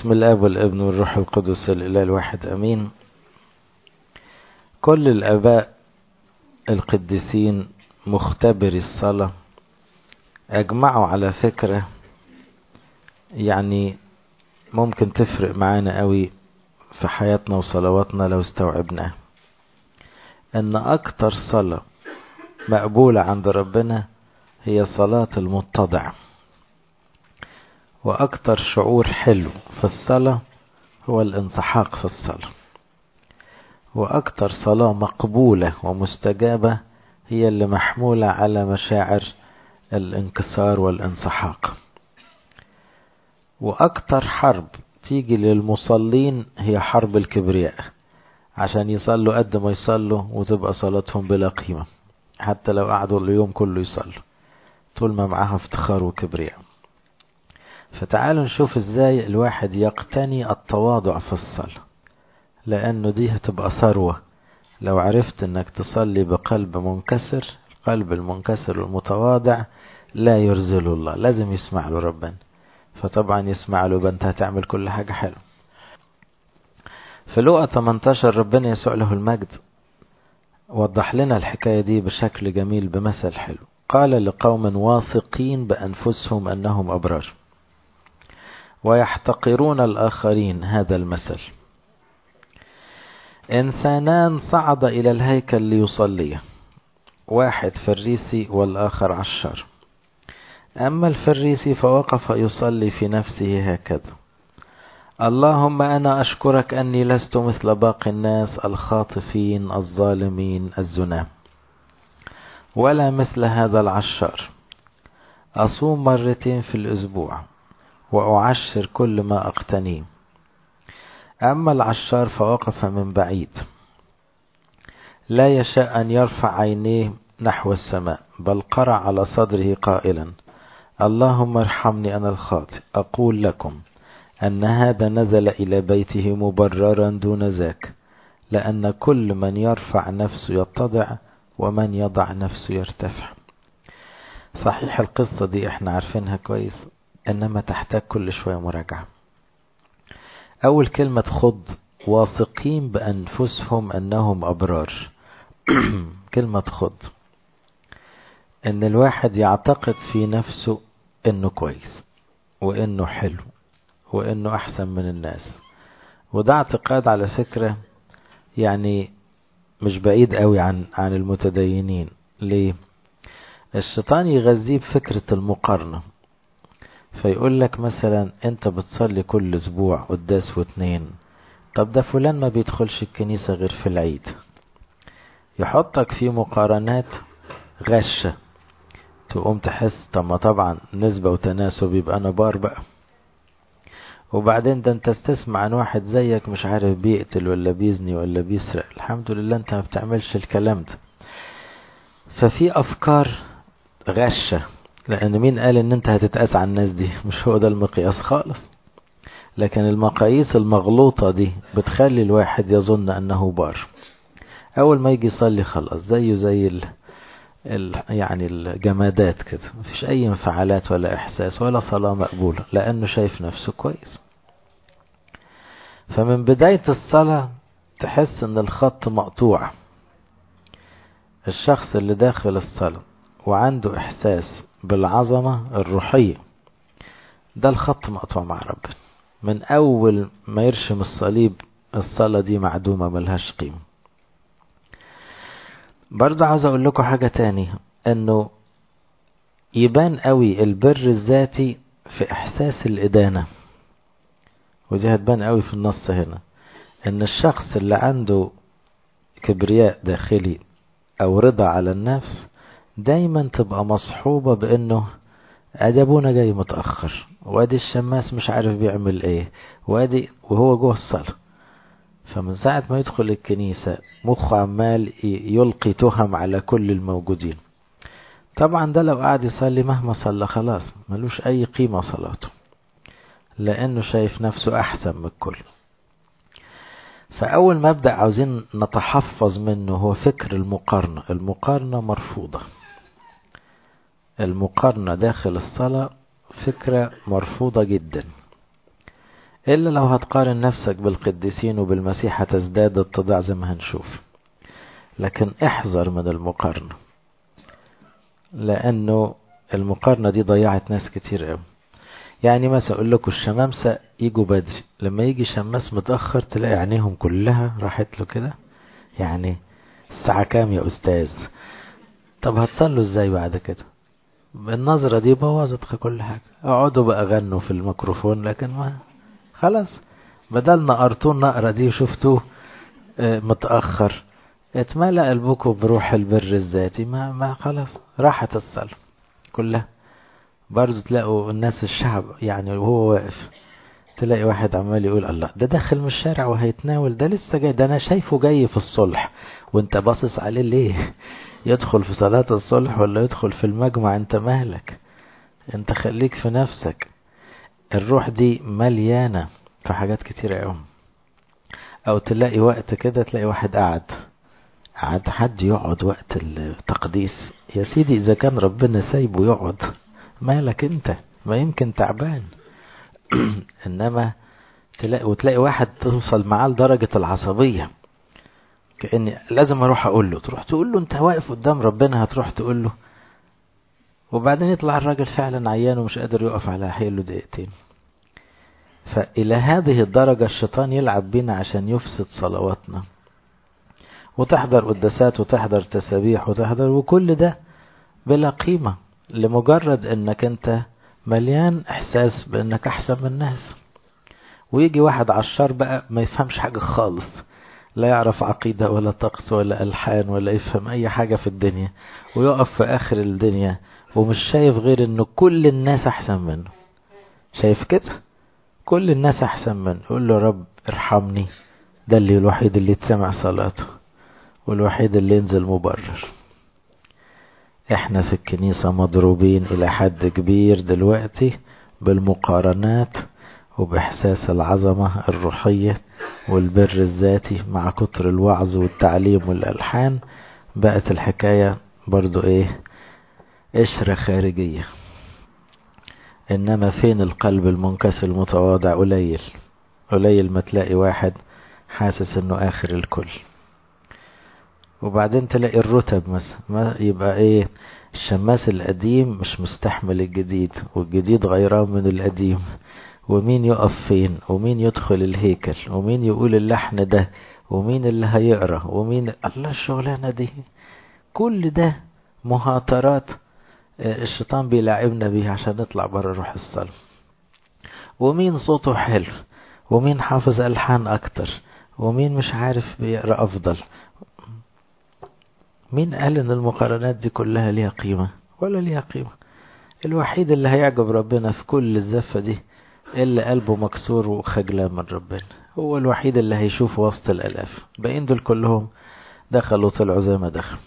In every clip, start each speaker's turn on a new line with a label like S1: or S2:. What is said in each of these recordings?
S1: بسم الاب والابن والروح القدس الاله الواحد امين كل الاباء القديسين مختبري الصلاه اجمعوا على فكره يعني ممكن تفرق معانا قوي في حياتنا وصلواتنا لو استوعبناها ان اكتر صلاه مقبوله عند ربنا هي صلاه المتضع واكتر شعور حلو في الصلاه هو الانسحاق في الصلاه واكتر صلاه مقبوله ومستجابه هي اللي محموله على مشاعر الانكسار والانسحاق واكتر حرب تيجي للمصلين هي حرب الكبرياء عشان يصلوا قد ما يصلوا وتبقى صلاتهم بلا قيمة حتى لو قعدوا اليوم كله يصلوا طول ما معاها افتخار وكبرياء فتعالوا نشوف ازاي الواحد يقتني التواضع في الصلاة لانه دي هتبقى ثروة لو عرفت انك تصلي بقلب منكسر القلب المنكسر المتواضع لا يرزل الله لازم يسمع له ربنا فطبعا يسمع له انت هتعمل كل حاجة حلوة في لقى 18 ربنا يسوع له المجد وضح لنا الحكاية دي بشكل جميل بمثل حلو قال لقوم واثقين بأنفسهم أنهم أبرار ويحتقرون الآخرين هذا المثل إنسانان صعد إلى الهيكل ليصليا واحد فريسي والآخر عشار أما الفريسي فوقف يصلي في نفسه هكذا اللهم أنا أشكرك أني لست مثل باقي الناس الخاطفين الظالمين الزنا ولا مثل هذا العشار أصوم مرتين في الأسبوع وأعشر كل ما أقتنيه أما العشار فوقف من بعيد لا يشاء أن يرفع عينيه نحو السماء بل قرع على صدره قائلا اللهم ارحمني أنا الخاطئ أقول لكم أن هذا نزل إلى بيته مبررا دون ذاك لأن كل من يرفع نفسه يتضع ومن يضع نفسه يرتفع صحيح القصة دي احنا عارفينها كويس إنما تحتاج كل شوية مراجعة أول كلمة خض واثقين بأنفسهم أنهم أبرار كلمة خض إن الواحد يعتقد في نفسه إنه كويس وإنه حلو وإنه أحسن من الناس وده اعتقاد على فكرة يعني مش بعيد قوي عن عن المتدينين ليه الشيطان يغذيه بفكرة المقارنة فيقول لك مثلا انت بتصلي كل اسبوع قداس واتنين طب ده فلان ما بيدخلش الكنيسة غير في العيد يحطك في مقارنات غشة تقوم تحس طب ما طبعا نسبة وتناسب يبقى انا بار بقى وبعدين ده انت تسمع عن واحد زيك مش عارف بيقتل ولا بيزني ولا بيسرق الحمد لله انت ما بتعملش الكلام ده ففي افكار غشة لان مين قال ان انت هتتقاس على الناس دي مش هو ده المقياس خالص لكن المقاييس المغلوطة دي بتخلي الواحد يظن انه بار اول ما يجي يصلي خلاص زيه زي ال... ال... يعني الجمادات كده مفيش اي انفعالات ولا احساس ولا صلاة مقبولة لانه شايف نفسه كويس فمن بداية الصلاة تحس ان الخط مقطوع الشخص اللي داخل الصلاة وعنده احساس بالعظمة الروحية ده الخط مقطوع مع ربنا من اول ما يرشم الصليب الصلاة دي معدومة ملهاش قيمة برضه عاوز اقول لكم حاجة تاني انه يبان قوي البر الذاتي في احساس الادانة ودي هتبان قوي في النص هنا ان الشخص اللي عنده كبرياء داخلي او رضا على النفس دايما تبقى مصحوبة بانه ادي ابونا جاي متأخر وادي الشماس مش عارف بيعمل ايه وادي وهو جوه الصلاة فمن ساعة ما يدخل الكنيسة مخه عمال يلقي تهم على كل الموجودين طبعا ده لو قعد يصلي مهما صلى خلاص ملوش اي قيمة صلاته لانه شايف نفسه احسن من الكل فاول مبدأ عاوزين نتحفظ منه هو فكر المقارنة المقارنة مرفوضة المقارنة داخل الصلاة فكرة مرفوضة جدا إلا لو هتقارن نفسك بالقديسين وبالمسيح هتزداد اتضاع زي ما هنشوف لكن احذر من المقارنة لأنه المقارنة دي ضيعت ناس كتير قوي يعني مثلا أقول لكم الشمامسة يجوا بدري لما يجي شماس متأخر تلاقي عينيهم كلها راحت له كده يعني الساعة كام يا أستاذ طب هتصلوا ازاي بعد كده بالنظرة دي بوظت كل حاجة اقعدوا بقى غنوا في الميكروفون لكن ما خلاص بدل نقرتوه النقرة دي وشفتوه متأخر اتملأ قلبكم بروح البر الذاتي ما ما خلاص راحت الصلاة كلها برضه تلاقوا الناس الشعب يعني وهو واقف تلاقي واحد عمال يقول الله ده داخل من الشارع وهيتناول ده لسه جاي ده انا شايفه جاي في الصلح وانت باصص عليه ليه يدخل في صلاة الصلح ولا يدخل في المجمع انت مالك انت خليك في نفسك الروح دي مليانة في حاجات كتيرة قوي او تلاقي وقت كده تلاقي واحد قاعد قعد حد يقعد وقت التقديس يا سيدي اذا كان ربنا سايبه يقعد مالك انت ما يمكن تعبان انما تلاقي وتلاقي واحد توصل معاه لدرجة العصبية كأني لازم اروح اقول له تروح تقول له انت واقف قدام ربنا هتروح تقول له وبعدين يطلع الراجل فعلا عيان ومش قادر يقف على حيله دقيقتين فإلى هذه الدرجة الشيطان يلعب بينا عشان يفسد صلواتنا وتحضر قداسات وتحضر تسابيح وتحضر وكل ده بلا قيمة لمجرد انك انت مليان احساس بانك احسن من الناس ويجي واحد عشار بقى ما يفهمش حاجة خالص لا يعرف عقيدة ولا طقس ولا ألحان ولا يفهم أي حاجة في الدنيا ويقف في آخر الدنيا ومش شايف غير إنه كل الناس أحسن منه شايف كده كل الناس أحسن منه يقول له رب ارحمني ده اللي الوحيد اللي يتسمع صلاته والوحيد اللي ينزل مبرر احنا في الكنيسة مضروبين إلى حد كبير دلوقتي بالمقارنات وبإحساس العظمة الروحية والبر الذاتي مع كتر الوعظ والتعليم والألحان بقت الحكاية برضو ايه قشرة خارجية إنما فين القلب المنكسر المتواضع قليل قليل ما تلاقي واحد حاسس إنه آخر الكل وبعدين تلاقي الرتب مثلا ما يبقى ايه الشماس القديم مش مستحمل الجديد والجديد غيران من القديم ومين يقف فين ومين يدخل الهيكل ومين يقول اللحن ده ومين اللي هيقرا ومين الله الشغلانه دي كل ده مهاترات الشيطان بيلعبنا بيها عشان نطلع بره روح الصلاة ومين صوته حلو ومين حافظ ألحان أكتر ومين مش عارف بيقرأ أفضل مين قال ان المقارنات دي كلها ليها قيمة ولا ليها قيمة الوحيد اللي هيعجب ربنا في كل الزفة دي اللي قلبه مكسور وخجلان من ربنا هو الوحيد اللي هيشوف وسط الألاف باقيين دول كلهم دخلوا طلعوا زي ما دخلوا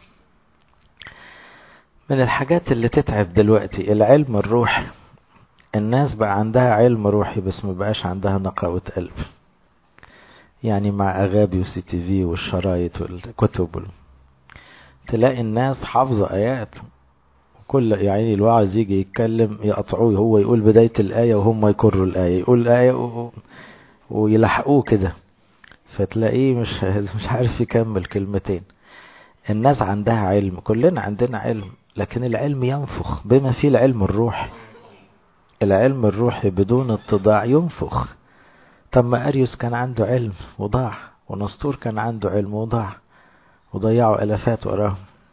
S1: من الحاجات اللي تتعب دلوقتي العلم الروحي الناس بقى عندها علم روحي بس ما بقاش عندها نقاوة قلب يعني مع أغابي وسي تي في والشرايط والكتب تلاقي الناس حافظة آيات كل يعني الواعظ يجي يتكلم يقطعوه هو يقول بداية الآية وهم يكروا الآية يقول الآية و... ويلحقوه كده فتلاقيه مش مش عارف يكمل كلمتين الناس عندها علم كلنا عندنا علم لكن العلم ينفخ بما فيه العلم الروحي العلم الروحي بدون اتضاع ينفخ طب ما أريوس كان عنده علم وضاع ونسطور كان عنده علم وضاع وضيعوا ألفات وراهم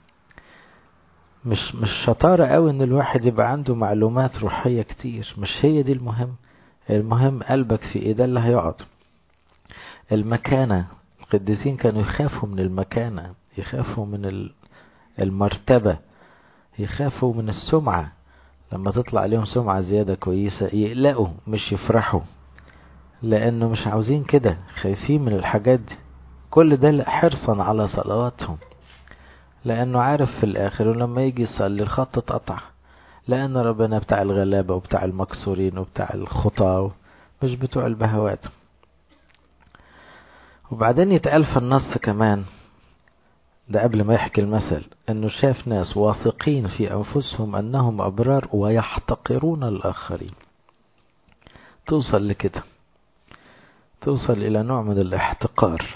S1: مش مش شطارة قوي ان الواحد يبقى عنده معلومات روحية كتير مش هي دي المهم المهم قلبك في ايه ده اللي هيقعد المكانة القديسين كانوا يخافوا من المكانة يخافوا من المرتبة يخافوا من السمعة لما تطلع عليهم سمعة زيادة كويسة يقلقوا مش يفرحوا لانه مش عاوزين كده خايفين من الحاجات دي كل ده حرصا على صلواتهم لانه عارف في الاخر ولما يجي يصلي الخط اتقطع لان ربنا بتاع الغلابة وبتاع المكسورين وبتاع الخطاة مش بتوع البهوات وبعدين يتقال في النص كمان ده قبل ما يحكي المثل انه شاف ناس واثقين في انفسهم انهم ابرار ويحتقرون الاخرين توصل لكده توصل إلى نوع من الاحتقار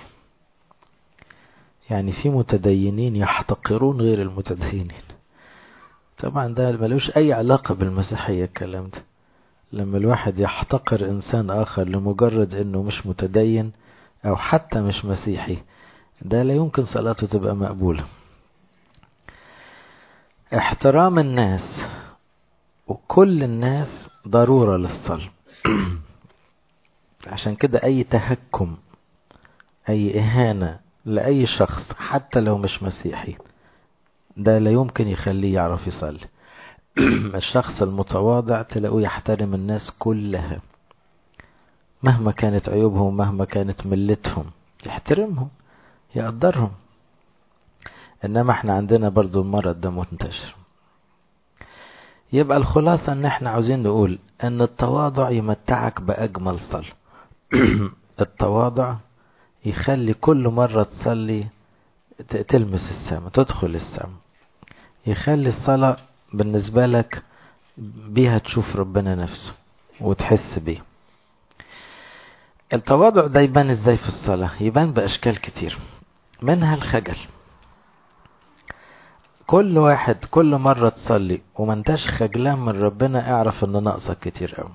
S1: يعني في متدينين يحتقرون غير المتدينين طبعا ده ملوش أي علاقة بالمسيحية الكلام ده لما الواحد يحتقر إنسان آخر لمجرد إنه مش متدين أو حتى مش مسيحي ده لا يمكن صلاته تبقى مقبولة احترام الناس وكل الناس ضرورة للصلاة عشان كده أي تهكم أي إهانة لأي شخص حتى لو مش مسيحي ده لا يمكن يخليه يعرف يصلي الشخص المتواضع تلاقوه يحترم الناس كلها مهما كانت عيوبهم مهما كانت ملتهم يحترمهم يقدرهم انما احنا عندنا برضو المرض ده منتشر يبقى الخلاصة ان احنا عاوزين نقول ان التواضع يمتعك باجمل صلاة التواضع يخلي كل مرة تصلي تلمس السماء تدخل السماء يخلي الصلاة بالنسبة لك بيها تشوف ربنا نفسه وتحس بيه التواضع ده يبان ازاي في الصلاة يبان بأشكال كتير منها الخجل كل واحد كل مرة تصلي وما انتش خجلان من ربنا اعرف ان ناقصك كتير قوي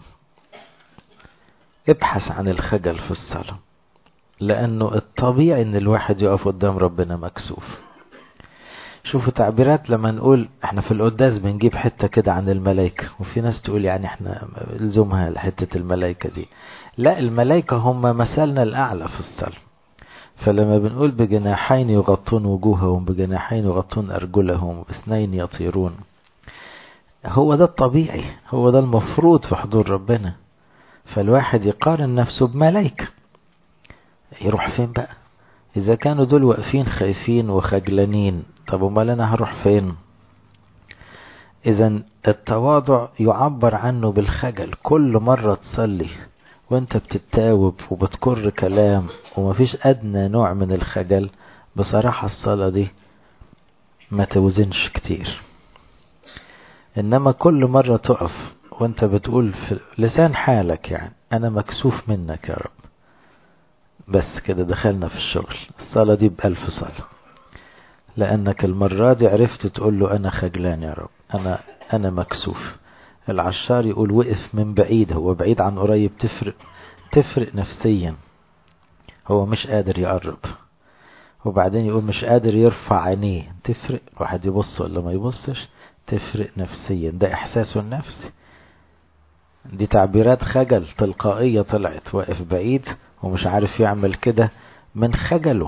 S1: ابحث عن الخجل في الصلاة لانه الطبيعي ان الواحد يقف قدام ربنا مكسوف شوفوا تعبيرات لما نقول احنا في القداس بنجيب حتة كده عن الملائكة وفي ناس تقول يعني احنا الزمها لحتة الملائكة دي لا الملائكة هم مثلنا الأعلى في الصلاة فلما بنقول بجناحين يغطون وجوههم بجناحين يغطون أرجلهم باثنين يطيرون هو ده الطبيعي هو ده المفروض في حضور ربنا فالواحد يقارن نفسه بملائكة يروح فين بقى إذا كانوا دول واقفين خايفين وخجلانين طب امال أنا هروح فين إذا التواضع يعبر عنه بالخجل كل مرة تصلي وانت بتتاوب وبتكر كلام ومفيش أدنى نوع من الخجل بصراحة الصلاة دي ما توزنش كتير إنما كل مرة تقف وانت بتقول في لسان حالك يعني أنا مكسوف منك يا رب بس كده دخلنا في الشغل الصلاة دي بألف صلاة لأنك المرة دي عرفت تقول له أنا خجلان يا رب أنا أنا مكسوف العشار يقول وقف من بعيد هو بعيد عن قريب تفرق تفرق نفسيا هو مش قادر يقرب وبعدين يقول مش قادر يرفع عينيه تفرق واحد يبص ولا ما يبصش تفرق نفسيا ده احساسه النفسي دي تعبيرات خجل تلقائية طلعت واقف بعيد ومش عارف يعمل كده من خجله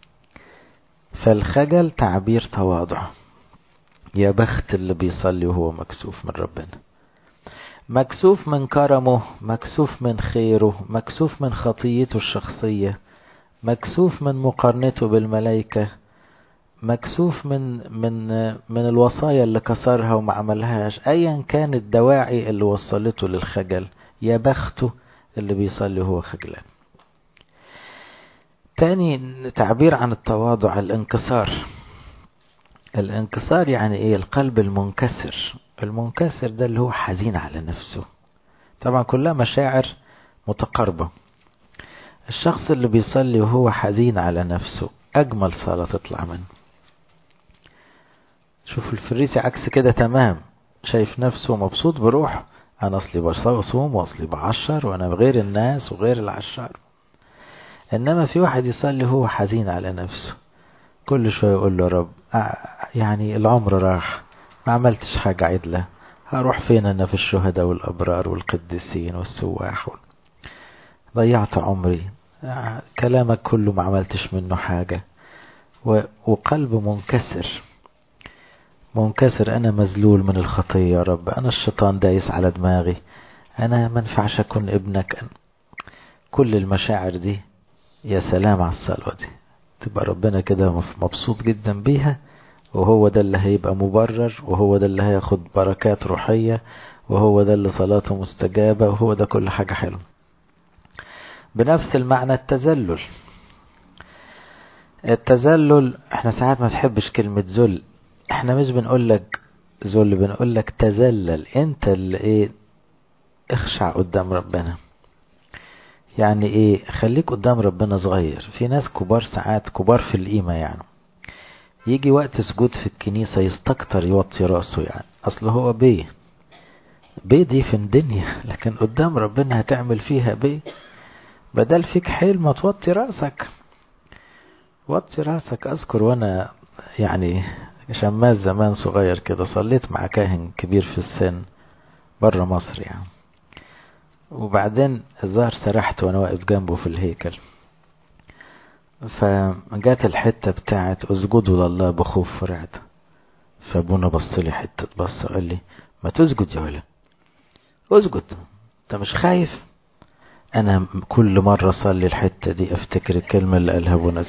S1: فالخجل تعبير تواضع يا بخت اللي بيصلي وهو مكسوف من ربنا مكسوف من كرمه مكسوف من خيره مكسوف من خطيته الشخصية مكسوف من مقارنته بالملائكة مكسوف من من من الوصايا اللي كسرها وما عملهاش ايا كان الدواعي اللي وصلته للخجل يا بخته اللي بيصلي وهو خجلان تاني تعبير عن التواضع الانكسار الانكسار يعني ايه القلب المنكسر المنكسر ده اللي هو حزين على نفسه طبعا كلها مشاعر متقاربة الشخص اللي بيصلي وهو حزين على نفسه أجمل صلاة تطلع منه شوف الفريسي عكس كده تمام شايف نفسه مبسوط بروح أنا أصلي بصوم وأصلي بعشر وأنا غير الناس وغير العشار إنما في واحد يصلي وهو حزين على نفسه كل شوية يقول له رب يعني العمر راح ما عملتش حاجة عدلة هروح فين أنا في الشهداء والأبرار والقديسين والسواح ضيعت عمري كلامك كله ما عملتش منه حاجة وقلب منكسر منكسر أنا مذلول من الخطية يا رب أنا الشيطان دايس على دماغي أنا ما ينفعش أكون ابنك كل المشاعر دي يا سلام على الصلاة دي تبقى ربنا كده مبسوط جدا بيها وهو ده اللي هيبقى مبرر وهو ده اللي هياخد بركات روحية وهو ده اللي صلاته مستجابة وهو ده كل حاجة حلوة بنفس المعنى التذلل التذلل احنا ساعات ما تحبش كلمة ذل احنا مش بنقول لك ذل بنقول لك تذلل انت اللي ايه اخشع قدام ربنا يعني ايه خليك قدام ربنا صغير في ناس كبار ساعات كبار في القيمة يعني يجي وقت سجود في الكنيسة يستكتر يوطي راسه يعني اصل هو بيه بيه دي في الدنيا لكن قدام ربنا هتعمل فيها بيه بدل فيك حيل ما توطي راسك وطي راسك اذكر وانا يعني شماس زمان صغير كده صليت مع كاهن كبير في السن بره مصر يعني وبعدين الظاهر سرحت وانا واقف جنبه في الهيكل فجات الحتة بتاعت اسجدوا لله بخوف ورعد فابونا بص لي حتة بص قال لي ما تسجد يا ولا اسجد انت مش خايف انا كل مرة اصلي الحتة دي افتكر الكلمة اللي قالها ابونا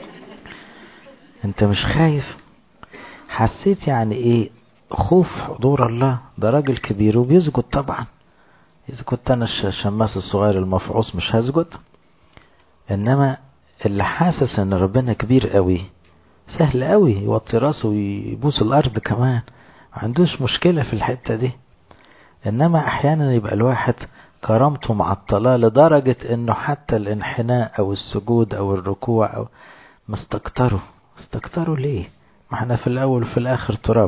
S1: انت مش خايف حسيت يعني ايه خوف حضور الله ده راجل كبير وبيسجد طبعا اذا كنت انا الشماس الصغير المفعوص مش هسجد انما اللي حاسس ان ربنا كبير قوي سهل قوي يوطي راسه ويبوس الارض كمان ما عندوش مشكلة في الحتة دي انما احيانا يبقى الواحد كرامته معطلة لدرجة انه حتى الانحناء او السجود او الركوع او مستكتره استكتروا ليه ما احنا في الاول وفي الاخر تراب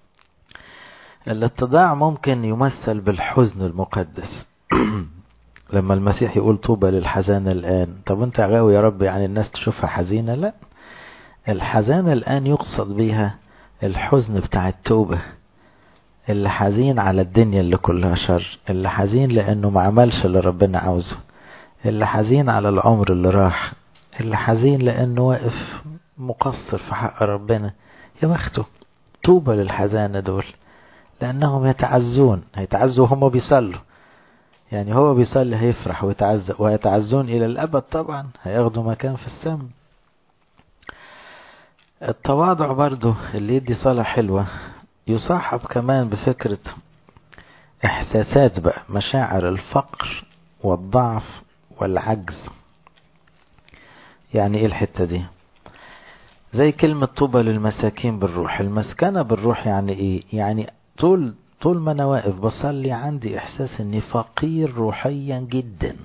S1: الاتضاع ممكن يمثل بالحزن المقدس لما المسيح يقول طوبى للحزانة الآن طب انت غاوي يا رب يعني الناس تشوفها حزينة لا الحزانة الآن يقصد بيها الحزن بتاع التوبة اللي حزين على الدنيا اللي كلها شر اللي حزين لأنه ما عملش اللي ربنا عاوزه اللي حزين على العمر اللي راح اللي حزين لأنه واقف مقصر في حق ربنا يا بخته طوبى للحزانة دول لأنهم يتعزون هيتعزوا هم بيصلوا يعني هو بيصلي هيفرح ويتعزى ويتعزون إلى الأبد طبعا هياخدوا مكان في السماء التواضع برضو اللي يدي صلاة حلوة يصاحب كمان بفكرة إحساسات بقى مشاعر الفقر والضعف والعجز يعني إيه الحتة دي زي كلمة طوبى للمساكين بالروح المسكنة بالروح يعني إيه يعني طول طول ما أنا واقف بصلي عندي إحساس إني فقير روحيا جدا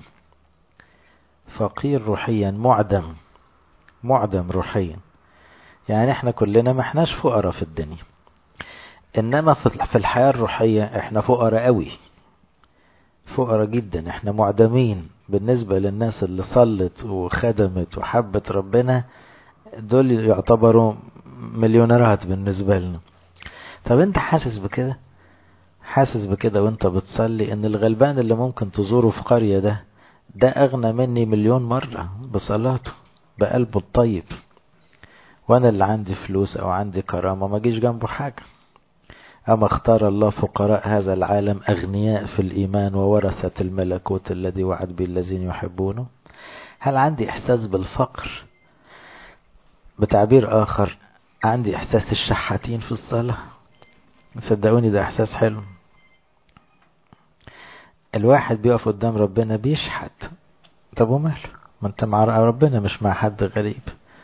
S1: فقير روحيا معدم معدم روحيا يعني احنا كلنا ما احناش فقراء في الدنيا انما في الحياة الروحية احنا فقراء قوي فقراء جدا احنا معدمين بالنسبة للناس اللي صلت وخدمت وحبت ربنا دول يعتبروا مليونيرات بالنسبة لنا طب انت حاسس بكده حاسس بكده وانت بتصلي ان الغلبان اللي ممكن تزوره في قرية ده ده اغنى مني مليون مرة بصلاته بقلبه الطيب وانا اللي عندي فلوس او عندي كرامة ما جيش جنبه حاجة أما اختار الله فقراء هذا العالم أغنياء في الإيمان وورثة الملكوت الذي وعد به الذين يحبونه هل عندي إحساس بالفقر بتعبير آخر عندي إحساس الشحاتين في الصلاة صدقوني ده إحساس حلو الواحد بيقف قدام ربنا بيشحت طب وماله ما انت مع ربنا مش مع حد غريب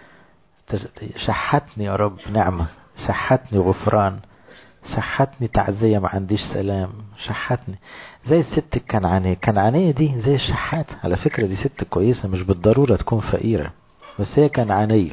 S1: شحتني يا رب نعمة شحتني غفران شحتني تعزية ما عنديش سلام شحتني زي الست الكنعانية الكنعانية دي زي الشحات على فكرة دي ست كويسة مش بالضرورة تكون فقيرة بس هي كنعانية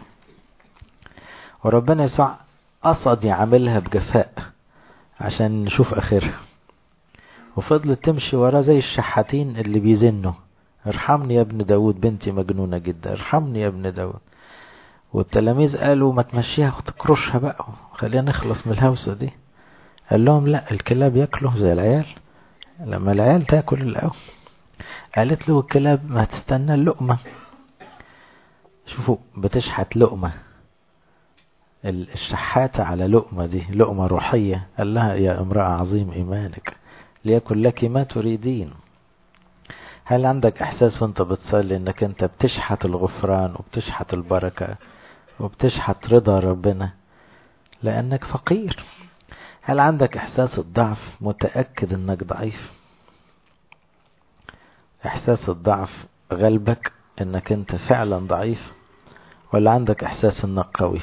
S1: وربنا يسوع قصد يعملها بجفاء عشان نشوف آخرها وفضلت تمشي وراه زي الشحاتين اللي بيزنوا ارحمني يا ابن داود بنتي مجنونة جدا ارحمني يا ابن داود والتلاميذ قالوا ما تمشيها تكرشها بقى خلينا نخلص من الهوسة دي قال لهم لا الكلاب ياكلوا زي العيال لما العيال تاكل الاول قالت له الكلاب ما تستنى اللقمة شوفوا بتشحت لقمة الشحاتة على لقمة دي لقمة روحية قال لها يا امرأة عظيم إيمانك ليكن لك ما تريدين هل عندك إحساس وانت بتصلي انك انت بتشحت الغفران وبتشحت البركة وبتشحت رضا ربنا لأنك فقير هل عندك إحساس الضعف متأكد انك ضعيف إحساس الضعف غلبك انك انت فعلا ضعيف ولا عندك إحساس انك قوي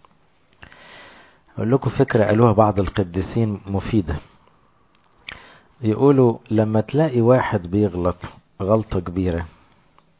S1: أقول لكم فكرة قالوها بعض القديسين مفيدة يقولوا لما تلاقي واحد بيغلط غلطة كبيرة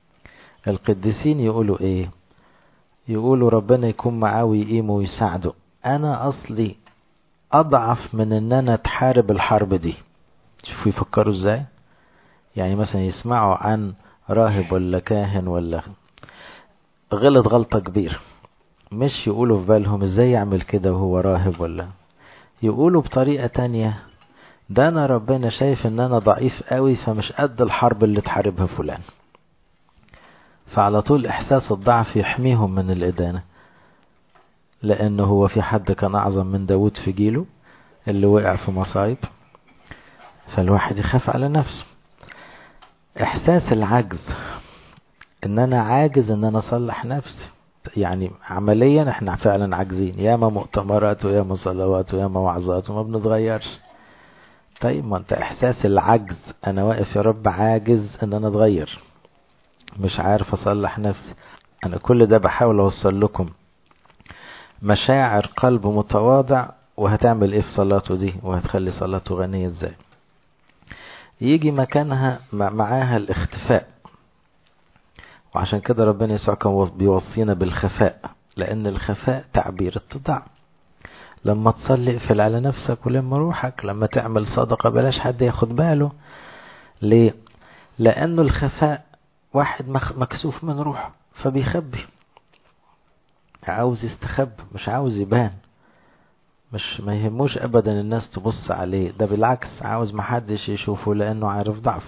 S1: القديسين يقولوا ايه يقولوا ربنا يكون معاه ويقيمه ويساعده انا اصلي اضعف من ان انا اتحارب الحرب دي شوفوا يفكروا ازاي يعني مثلا يسمعوا عن راهب ولا كاهن ولا غلط غلطة كبيرة مش يقولوا في بالهم ازاي يعمل كده وهو راهب ولا يقولوا بطريقة تانية ده انا ربنا شايف ان انا ضعيف قوي فمش قد الحرب اللي تحاربها فلان فعلى طول احساس الضعف يحميهم من الادانة لانه هو في حد كان اعظم من داود في جيله اللي وقع في مصايب فالواحد يخاف على نفسه احساس العجز ان انا عاجز ان انا اصلح نفسي يعني عمليا احنا فعلا عاجزين ياما مؤتمرات وياما صلوات وياما وعظات وما بنتغيرش طيب ما انت احساس العجز انا واقف يا رب عاجز ان انا اتغير مش عارف اصلح نفسي انا كل ده بحاول اوصل لكم مشاعر قلب متواضع وهتعمل ايه في صلاته دي وهتخلي صلاته غنية ازاي يجي مكانها معاها الاختفاء وعشان كده ربنا يسوع كان بيوصينا بالخفاء لان الخفاء تعبير اتضاع لما تصلي اقفل على نفسك ولما روحك لما تعمل صدقة بلاش حد ياخد باله ليه لانه الخفاء واحد مكسوف من روحه فبيخبي عاوز يستخب مش عاوز يبان مش ما يهموش ابدا الناس تبص عليه ده بالعكس عاوز محدش يشوفه لانه عارف ضعفه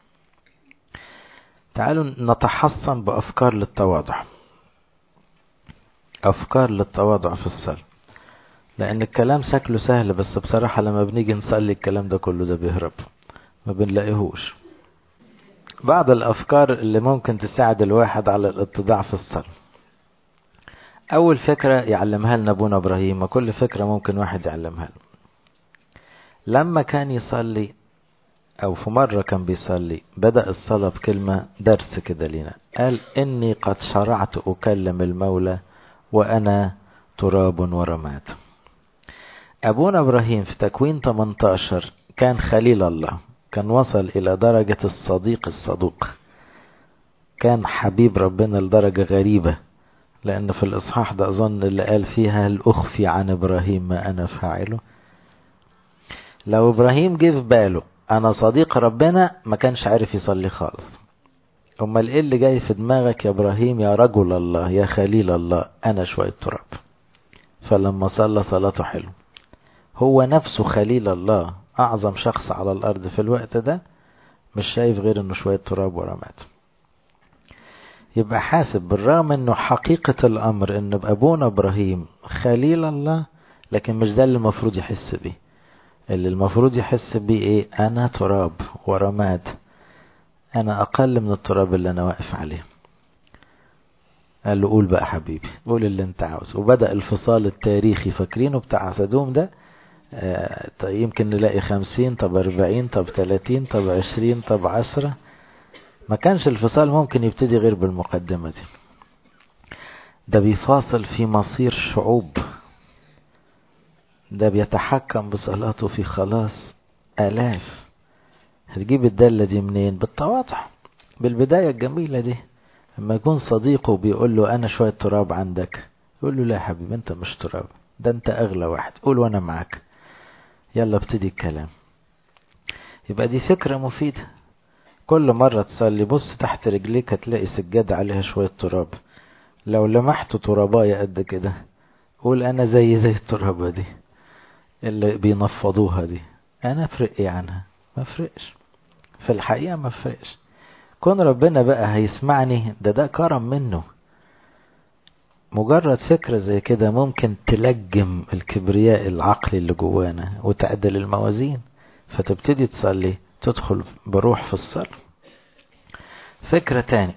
S1: تعالوا نتحصن بافكار للتواضع افكار للتواضع في الصلاة لان الكلام شكله سهل بس بصراحة لما بنيجي نصلي الكلام ده كله ده بيهرب ما بنلاقيهوش بعض الافكار اللي ممكن تساعد الواحد على الاتضاع في الصلاة اول فكرة يعلمها لنا ابونا ابراهيم وكل فكرة ممكن واحد يعلمها له لما كان يصلي او في مرة كان بيصلي بدأ الصلاة بكلمة درس كده لنا قال اني قد شرعت اكلم المولى وانا تراب ورماد ابونا ابراهيم في تكوين 18 كان خليل الله كان وصل الى درجة الصديق الصدوق كان حبيب ربنا لدرجة غريبة لأن في الإصحاح ده أظن اللي قال فيها الأخفي عن إبراهيم ما أنا فاعله لو إبراهيم جه في باله أنا صديق ربنا ما كانش عارف يصلي خالص أمال إيه اللي جاي في دماغك يا إبراهيم يا رجل الله يا خليل الله أنا شوية تراب فلما صلى صلاته حلو هو نفسه خليل الله أعظم شخص على الأرض في الوقت ده مش شايف غير إنه شوية تراب ورماد يبقى حاسب بالرغم انه حقيقة الامر ان ابونا ابراهيم خليل الله لكن مش ده اللي المفروض يحس بيه اللي المفروض يحس بيه ايه انا تراب ورماد انا اقل من التراب اللي انا واقف عليه قال له قول بقى حبيبي قول اللي انت عاوز وبدأ الفصال التاريخي فاكرينه بتاع سدوم ده آه طيب يمكن نلاقي خمسين طب اربعين طب تلاتين طب عشرين طب عشرة ما كانش الفصال ممكن يبتدي غير بالمقدمة دي ده بيفاصل في مصير شعوب ده بيتحكم بصلاته في خلاص آلاف هتجيب الدالة دي منين بالتواضع بالبداية الجميلة دي لما يكون صديقه بيقول له أنا شوية تراب عندك يقول له لا يا حبيبي أنت مش تراب ده أنت أغلى واحد قول وأنا معاك يلا ابتدي الكلام يبقى دي فكرة مفيدة كل مرة تصلي بص تحت رجليك هتلاقي سجادة عليها شوية تراب لو لمحت تراباية قد كده قول أنا زي زي الترابة دي اللي بينفضوها دي أنا أفرق إيه عنها ما فرقش في الحقيقة ما فرقش كون ربنا بقى هيسمعني ده ده كرم منه مجرد فكرة زي كده ممكن تلجم الكبرياء العقلي اللي جوانا وتعدل الموازين فتبتدي تصلي تدخل بروح في الصلاة فكرة تاني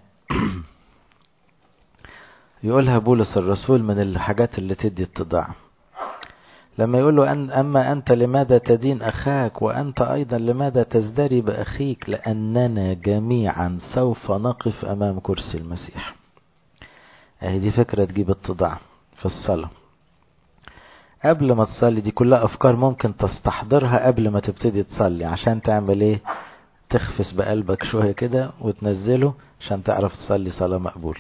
S1: يقولها بولس الرسول من الحاجات اللي تدي اتضاع لما يقول له أن أما أنت لماذا تدين أخاك وأنت أيضا لماذا تزدري بأخيك لأننا جميعا سوف نقف أمام كرسي المسيح أهي دي فكرة تجيب اتضاع في الصلاة قبل ما تصلي دي كلها أفكار ممكن تستحضرها قبل ما تبتدي تصلي عشان تعمل إيه تخفس بقلبك شوية كده وتنزله عشان تعرف تصلي صلاة مقبول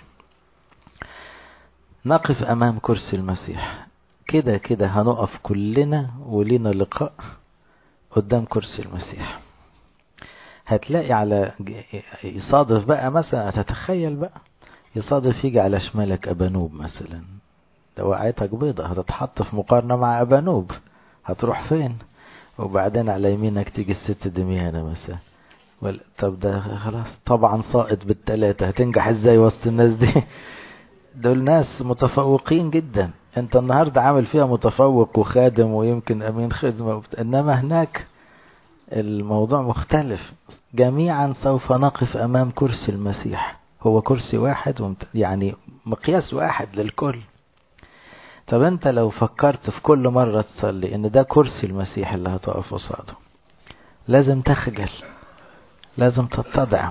S1: نقف أمام كرسي المسيح كده كده هنقف كلنا ولينا لقاء قدام كرسي المسيح هتلاقي على يصادف بقى مثلا هتتخيل بقى يصادف يجي على شمالك أبانوب مثلا ده وقعتك بيضة هتتحط في مقارنة مع أبانوب هتروح فين وبعدين على يمينك تيجي الست دميانة مثلا طب ده خلاص طبعا ساقط بالتلاتة هتنجح ازاي وسط الناس دي دول ناس متفوقين جدا انت النهاردة عامل فيها متفوق وخادم ويمكن امين خدمة وبت... انما هناك الموضوع مختلف جميعا سوف نقف امام كرسي المسيح هو كرسي واحد ومت... يعني مقياس واحد للكل طب انت لو فكرت في كل مرة تصلي ان ده كرسي المسيح اللي هتقف قصاده لازم تخجل لازم تتضع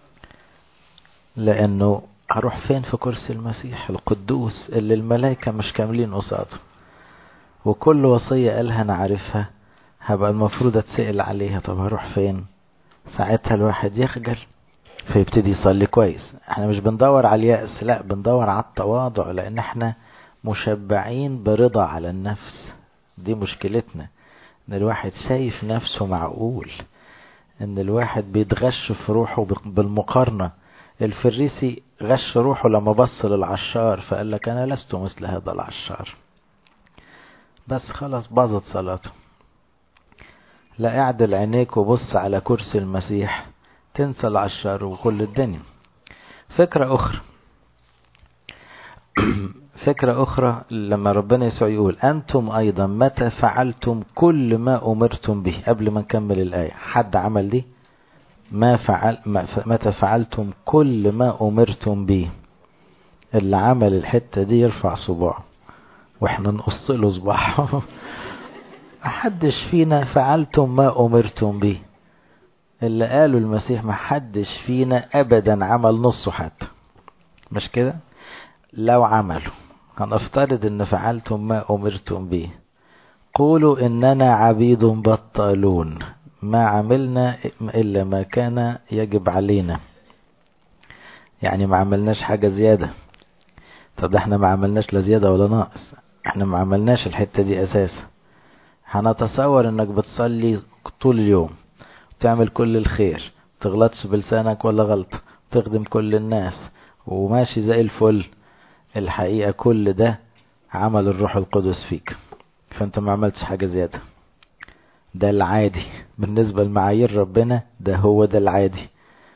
S1: لانه هروح فين في كرسي المسيح القدوس اللي الملائكة مش كاملين قصاده وكل وصية قالها انا عارفها هبقى المفروض اتسأل عليها طب هروح فين ساعتها الواحد يخجل فيبتدي يصلي كويس احنا مش بندور على اليأس لا بندور على التواضع لان احنا مشبعين برضا على النفس دي مشكلتنا ان الواحد شايف نفسه معقول ان الواحد بيتغش في روحه بالمقارنة الفريسي غش روحه لما بص للعشار فقال لك انا لست مثل هذا العشار بس خلاص باظت صلاته لا اعدل عينيك وبص على كرسي المسيح تنسى العشار وكل الدنيا فكرة اخرى فكرة أخرى لما ربنا يسوع يقول أنتم أيضا متى فعلتم كل ما أمرتم به قبل ما نكمل الآية حد عمل دي ما فعل متى فعلتم كل ما أمرتم به اللي عمل الحتة دي يرفع صباعه واحنا نقص له صباعه محدش فينا فعلتم ما أمرتم به اللي قاله المسيح محدش فينا أبدا عمل نصه حتى مش كده لو عملوا هنفترض ان فعلتم ما امرتم به قولوا اننا عبيد بطالون ما عملنا الا ما كان يجب علينا يعني ما عملناش حاجة زيادة طب احنا ما عملناش لا زيادة ولا ناقص احنا ما عملناش الحتة دي اساسا هنتصور انك بتصلي طول اليوم تعمل كل الخير تغلطش بلسانك ولا غلط تخدم كل الناس وماشي زي الفل الحقيقة كل ده عمل الروح القدس فيك فانت ما عملتش حاجة زيادة ده العادي بالنسبة لمعايير ربنا ده هو ده العادي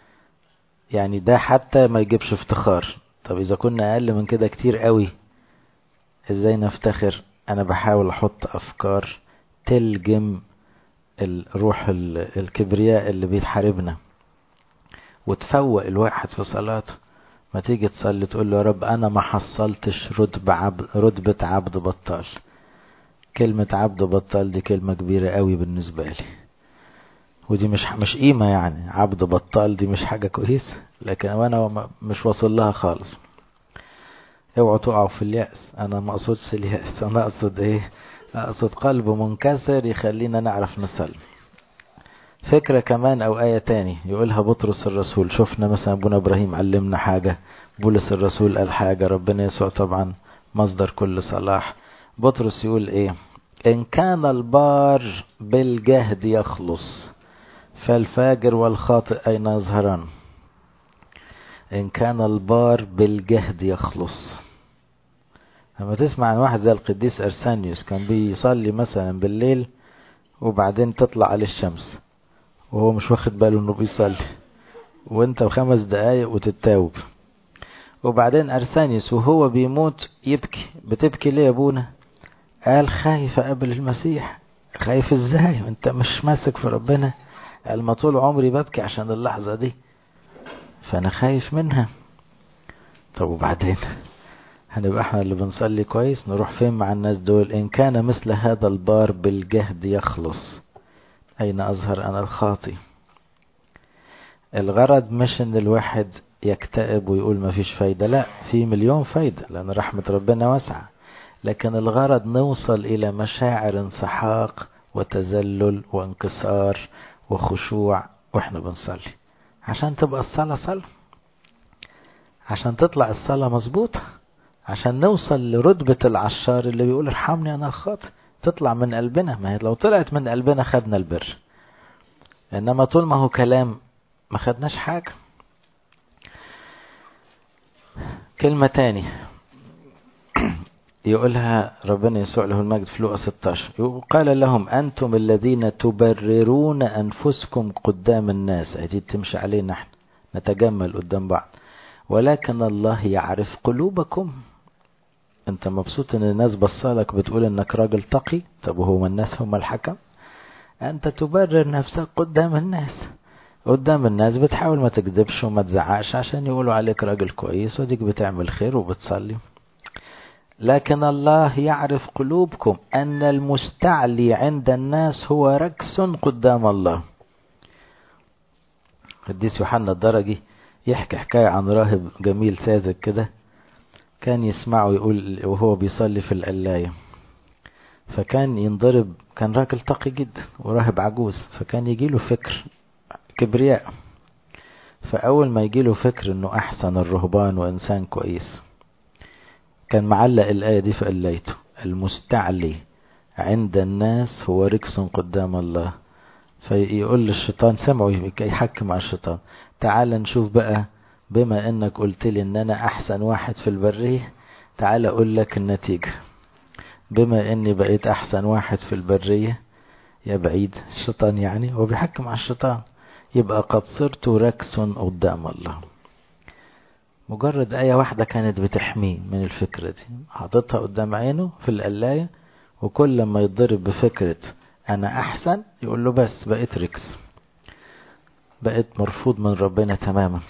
S1: يعني ده حتى ما يجيبش افتخار طب اذا كنا اقل من كده كتير قوي ازاي نفتخر انا بحاول احط افكار تلجم الروح الكبرياء اللي بيتحاربنا وتفوق الواحد في صلاته ما تيجي تصلي تقول له يا رب انا ما حصلتش رتبة عبد رتبة عبد بطال كلمة عبد بطال دي كلمة كبيرة قوي بالنسبة لي ودي مش مش قيمة يعني عبد بطال دي مش حاجة كويسة لكن وانا مش واصل لها خالص اوعوا تقعوا في اليأس انا ما اقصدش اليأس انا اقصد ايه اقصد قلب منكسر يخلينا نعرف نصلي فكرة كمان او آية تاني يقولها بطرس الرسول شفنا مثلا ابونا ابراهيم علمنا حاجة بولس الرسول قال حاجة ربنا يسوع طبعا مصدر كل صلاح بطرس يقول ايه ان كان البار بالجهد يخلص فالفاجر والخاطئ اين يظهران ان كان البار بالجهد يخلص لما تسمع عن واحد زي القديس ارسانيوس كان بيصلي مثلا بالليل وبعدين تطلع عليه الشمس وهو مش واخد باله انه بيصلي وانت بخمس دقايق وتتاوب وبعدين ارسانيوس وهو بيموت يبكي بتبكي ليه يا ابونا قال خايف اقابل المسيح خايف ازاي انت مش ماسك في ربنا قال ما طول عمري ببكي عشان اللحظة دي فانا خايف منها طب وبعدين هنبقى احنا اللي بنصلي كويس نروح فين مع الناس دول ان كان مثل هذا البار بالجهد يخلص اين اظهر انا الخاطي الغرض مش ان الواحد يكتئب ويقول ما فيش فايدة لا في مليون فايدة لان رحمة ربنا واسعة لكن الغرض نوصل الى مشاعر انسحاق وتذلل وانكسار وخشوع واحنا بنصلي عشان تبقى الصلاة صلاة عشان تطلع الصلاة مظبوطة عشان نوصل لرتبة العشار اللي بيقول ارحمني انا خاطئ تطلع من قلبنا ما هي لو طلعت من قلبنا خدنا البر انما طول ما هو كلام ما خدناش حاجة كلمة تاني يقولها ربنا يسوع له المجد في لوقا 16 قال لهم أنتم الذين تبررون أنفسكم قدام الناس أدي تمشي علينا احنا نتجمل قدام بعض ولكن الله يعرف قلوبكم انت مبسوط ان الناس بصالك بتقول انك راجل تقي طب وهو الناس هم الحكم انت تبرر نفسك قدام الناس قدام الناس بتحاول ما تكذبش وما تزعقش عشان يقولوا عليك راجل كويس وديك بتعمل خير وبتصلي لكن الله يعرف قلوبكم أن المستعلي عند الناس هو ركس قدام الله قديس يوحنا الدرجي يحكي حكاية عن راهب جميل ساذج كده كان يسمعه يقول وهو بيصلي في القلاية فكان ينضرب كان راجل تقي جدا وراهب عجوز فكان يجيله فكر كبرياء فأول ما يجيله فكر انه احسن الرهبان وانسان كويس كان معلق الآية دي في قلايته المستعلي عند الناس هو ركس قدام الله فيقول للشيطان سمعوا يحكم على الشيطان تعال نشوف بقى بما انك قلت لي ان انا احسن واحد في البرية تعال اقول لك النتيجة بما اني بقيت احسن واحد في البرية يا بعيد الشيطان يعني هو بيحكم على الشيطان يبقى قد صرت ركس قدام الله مجرد آية واحدة كانت بتحميه من الفكرة دي حاططها قدام عينه في القلاية وكل لما يتضرب بفكرة أنا أحسن يقول له بس بقيت ركس بقيت مرفوض من ربنا تماما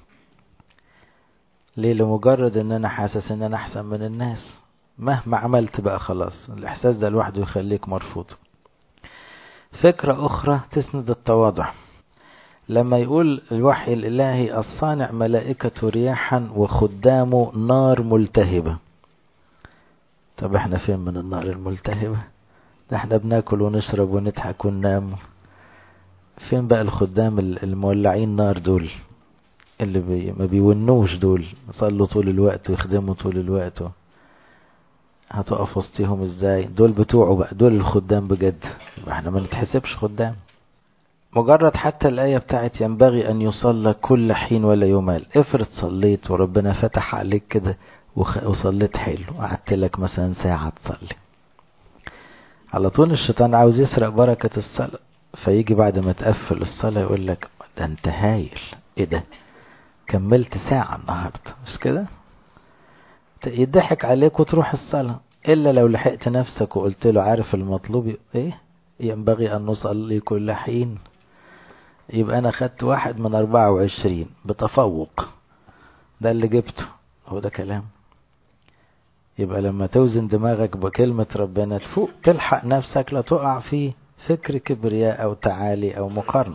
S1: ليه لمجرد ان انا حاسس ان انا احسن من الناس مهما عملت بقى خلاص الاحساس ده لوحده يخليك مرفوض فكرة اخرى تسند التواضع لما يقول الوحي الالهي الصانع ملائكة رياحا وخدامه نار ملتهبة طب احنا فين من النار الملتهبة ده احنا بناكل ونشرب ونضحك وننام فين بقى الخدام المولعين نار دول اللي بي ما بيونوش دول يصلوا طول الوقت ويخدموا طول الوقت هتقف وسطهم ازاي دول بتوعه بقى دول الخدام بجد احنا ما نتحسبش خدام مجرد حتى الآية بتاعت ينبغي أن يصلى كل حين ولا يمال افرض صليت وربنا فتح عليك كده وصليت حلو وقعدت لك مثلا ساعة تصلي على طول الشيطان عاوز يسرق بركة الصلاة فيجي بعد ما تقفل الصلاة يقول لك ده انت هايل ايه ده كملت ساعة النهاردة مش كده يضحك عليك وتروح الصلاة إلا لو لحقت نفسك وقلت له عارف المطلوب إيه ينبغي أن نصلي كل حين يبقى أنا خدت واحد من أربعة وعشرين بتفوق ده اللي جبته هو ده كلام يبقى لما توزن دماغك بكلمة ربنا تفوق تلحق نفسك لا تقع في فكر كبرياء أو تعالي أو مقارنة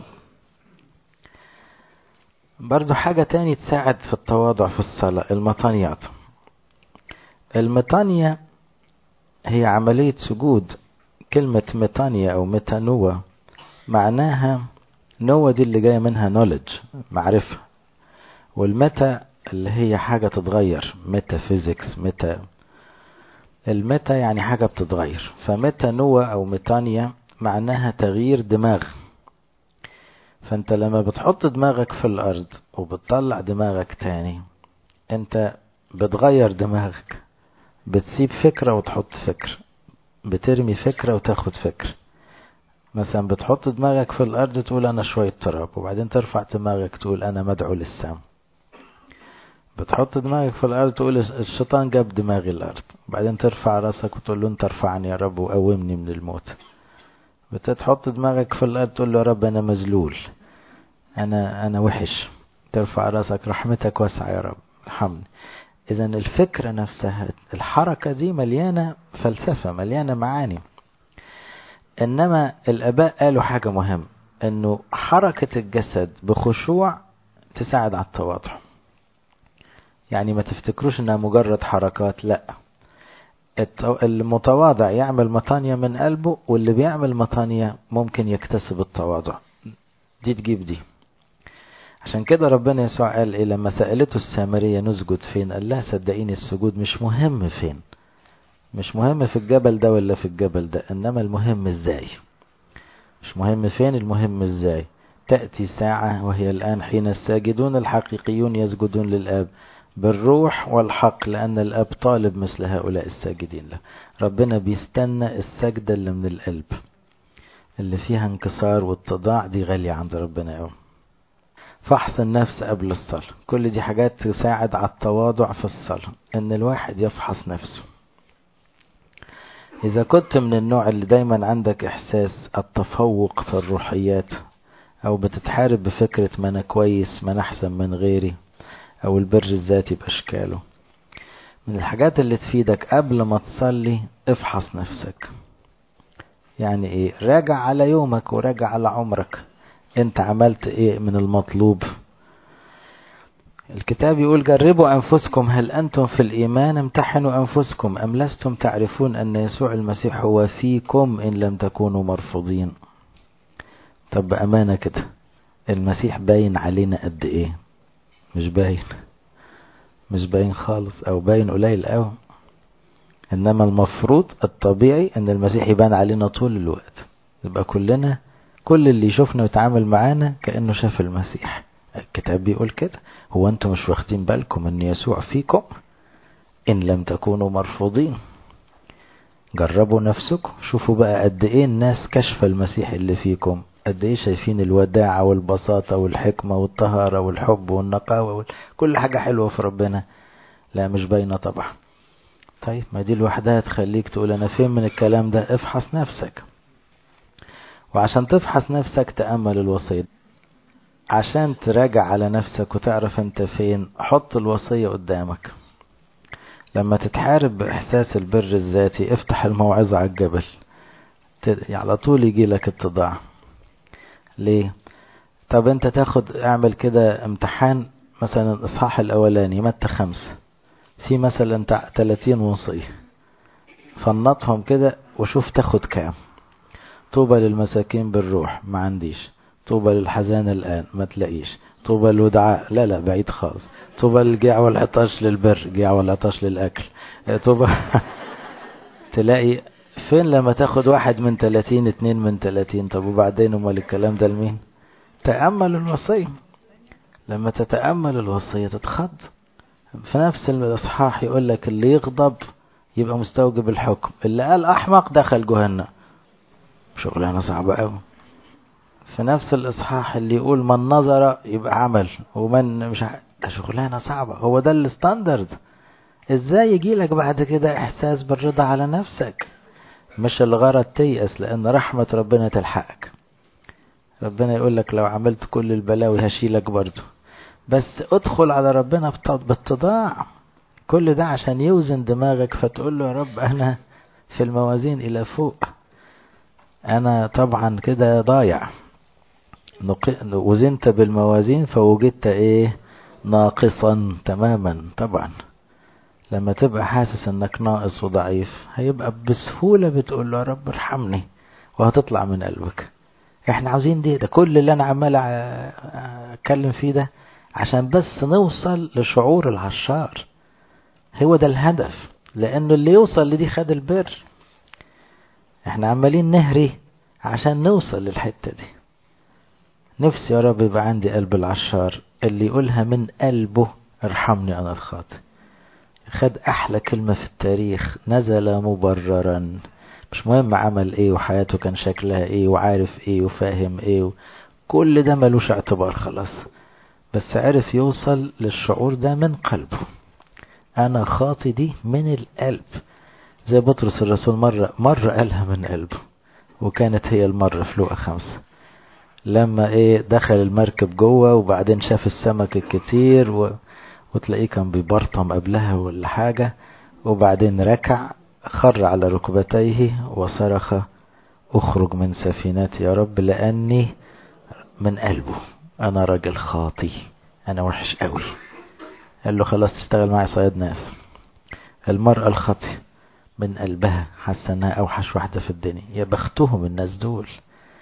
S1: برضو حاجة تاني تساعد في التواضع في الصلاة المطانيات المطانية هي عملية سجود كلمة ميتانيا أو ميتانوة معناها نوة دي اللي جاية منها نولج معرفة والميتا اللي هي حاجة تتغير ميتا فيزيكس ميتا الميتا يعني حاجة بتتغير فميتا نوة أو ميتانيا معناها تغيير دماغ فانت لما بتحط دماغك في الارض وبتطلع دماغك تاني انت بتغير دماغك بتسيب فكرة وتحط فكرة بترمي فكرة وتاخد فكرة مثلا بتحط دماغك في الارض تقول انا شوية تراب وبعدين ترفع دماغك تقول انا مدعو للسام بتحط دماغك في الارض تقول الشيطان جاب دماغي الارض وبعدين ترفع راسك وتقول له انت ارفعني يا رب وقومني من الموت بتحط دماغك في الارض تقول له يا رب انا مذلول انا انا وحش ترفع راسك رحمتك واسعه يا رب ارحمني اذا الفكره نفسها الحركه دي مليانه فلسفه مليانه معاني انما الاباء قالوا حاجه مهمه انه حركه الجسد بخشوع تساعد على التواضع يعني ما تفتكروش انها مجرد حركات لا المتواضع يعمل مطانية من قلبه واللي بيعمل مطانية ممكن يكتسب التواضع دي تجيب دي عشان كده ربنا يسوع قال ايه لما سألته السامرية نسجد فين قال لها صدقيني السجود مش مهم فين مش مهم في الجبل ده ولا في الجبل ده انما المهم ازاي مش مهم فين المهم ازاي تأتي ساعة وهي الآن حين الساجدون الحقيقيون يسجدون للآب بالروح والحق لأن الآب طالب مثل هؤلاء الساجدين له ربنا بيستنى السجدة اللي من القلب اللي فيها انكسار واتضاع دي غالية عند ربنا قوي فحص النفس قبل الصلاة كل دي حاجات تساعد على التواضع في الصلاة ان الواحد يفحص نفسه اذا كنت من النوع اللي دايما عندك احساس التفوق في الروحيات او بتتحارب بفكرة ما انا كويس ما انا احسن من غيري او البر الذاتي باشكاله من الحاجات اللي تفيدك قبل ما تصلي افحص نفسك يعني ايه راجع على يومك وراجع على عمرك انت عملت ايه من المطلوب الكتاب يقول جربوا انفسكم هل انتم في الايمان امتحنوا انفسكم ام لستم تعرفون ان يسوع المسيح هو فيكم ان لم تكونوا مرفوضين طب بامانه كده المسيح باين علينا قد ايه مش باين مش باين خالص او باين قليل قوي انما المفروض الطبيعي ان المسيح يبان علينا طول الوقت يبقى كلنا كل اللي يشوفنا ويتعامل معانا كانه شاف المسيح الكتاب بيقول كده هو انتم مش واخدين بالكم ان يسوع فيكم ان لم تكونوا مرفوضين جربوا نفسكم شوفوا بقى قد ايه الناس كشف المسيح اللي فيكم قد ايه شايفين الوداعة والبساطة والحكمة والطهارة والحب والنقاوة وال... كل حاجة حلوة في ربنا لا مش باينة طبعا طيب ما دي لوحدها تخليك تقول انا فين من الكلام ده افحص نفسك وعشان تفحص نفسك تأمل الوصية عشان تراجع على نفسك وتعرف انت فين حط الوصية قدامك لما تتحارب بإحساس البر الذاتي افتح الموعظة على الجبل على طول يجي لك اتضاع ليه طب انت تاخد اعمل كده امتحان مثلا الاصحاح الاولاني متى خمسة في مثلا 30 وصية فنطهم كده وشوف تاخد كام طوبى للمساكين بالروح ما عنديش طوبى للحزان الآن ما تلاقيش طوبى للودعاء لا لا بعيد خالص طوبى للجيع والعطش للبر جيع والعطش للأكل طوبى تلاقي فين لما تاخد واحد من تلاتين اتنين من تلاتين طب وبعدين امال الكلام ده لمين تأمل الوصية لما تتأمل الوصية تتخض في نفس الإصحاح يقول لك اللي يغضب يبقى مستوجب الحكم اللي قال أحمق دخل جهنم شغلانة صعبة قوي في نفس الإصحاح اللي يقول من نظر يبقى عمل ومن مش ع... ده شغلانة صعبة هو ده الستاندرد ازاي يجي لك بعد كده احساس بالرضا على نفسك مش الغرض تيأس لان رحمة ربنا تلحقك ربنا يقول لك لو عملت كل البلاوي هشيلك برضه بس ادخل على ربنا باتضاع كل ده عشان يوزن دماغك فتقول له يا رب انا في الموازين الى فوق انا طبعا كده ضايع وزنت بالموازين فوجدت ايه ناقصا تماما طبعا لما تبقى حاسس انك ناقص وضعيف هيبقى بسهولة بتقول له يا رب ارحمني وهتطلع من قلبك احنا عاوزين دي ده كل اللي انا عمال اتكلم فيه ده عشان بس نوصل لشعور العشار هو ده الهدف لانه اللي يوصل لدي خد البر احنا عمالين نهري عشان نوصل للحتة دي نفسي يا رب يبقى عندي قلب العشار اللي يقولها من قلبه ارحمني انا الخاطئ خد احلى كلمة في التاريخ نزل مبررا مش مهم عمل ايه وحياته كان شكلها ايه وعارف ايه وفاهم ايه و... كل ده ملوش اعتبار خلاص بس عرف يوصل للشعور ده من قلبه انا خاطي دي من القلب زي بطرس الرسول مرة مرة قالها من قلبه وكانت هي المرة في لوقا خمسة لما ايه دخل المركب جوه وبعدين شاف السمك الكتير و... وتلاقيه كان بيبرطم قبلها ولا حاجة وبعدين ركع خر على ركبتيه وصرخ اخرج من سفينتي يا رب لاني من قلبه انا راجل خاطي انا وحش قوي قال له خلاص تشتغل معي صياد ناس المرأة الخاطئة من قلبها حاسة انها اوحش واحدة في الدنيا يا بختهم الناس دول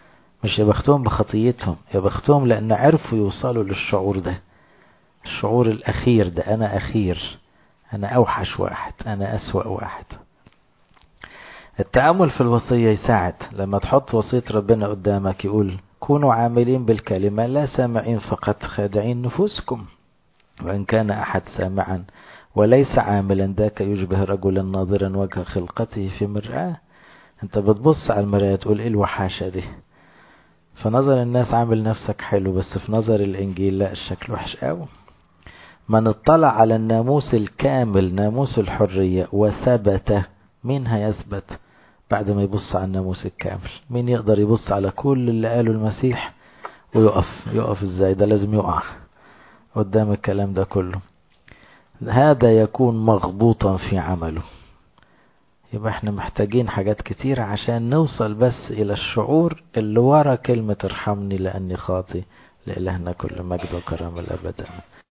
S1: مش يا بختهم بخطيتهم يا بختهم لأن عرفوا يوصلوا للشعور ده الشعور الأخير ده أنا أخير أنا أوحش واحد أنا أسوأ واحد التأمل في الوصية يساعد لما تحط وصية ربنا قدامك يقول كونوا عاملين بالكلمة لا سامعين فقط خادعين نفوسكم وإن كان أحد سامعا وليس عاملا ذاك يشبه رجلا ناظرا وجه خلقته في مرآة انت بتبص على المراية تقول ايه الوحاشة دي في نظر الناس عامل نفسك حلو بس في نظر الانجيل لا الشكل وحش قوي من اطلع على الناموس الكامل ناموس الحرية وثبت مين هيثبت بعد ما يبص على الناموس الكامل مين يقدر يبص على كل اللي قاله المسيح ويقف يقف ازاي ده لازم يقع قدام الكلام ده كله هذا يكون مغبوطا في عمله يبقى احنا محتاجين حاجات كتير عشان نوصل بس الى الشعور اللي ورا كلمة ارحمني لاني خاطي لإلهنا كل مجد وكرم الابد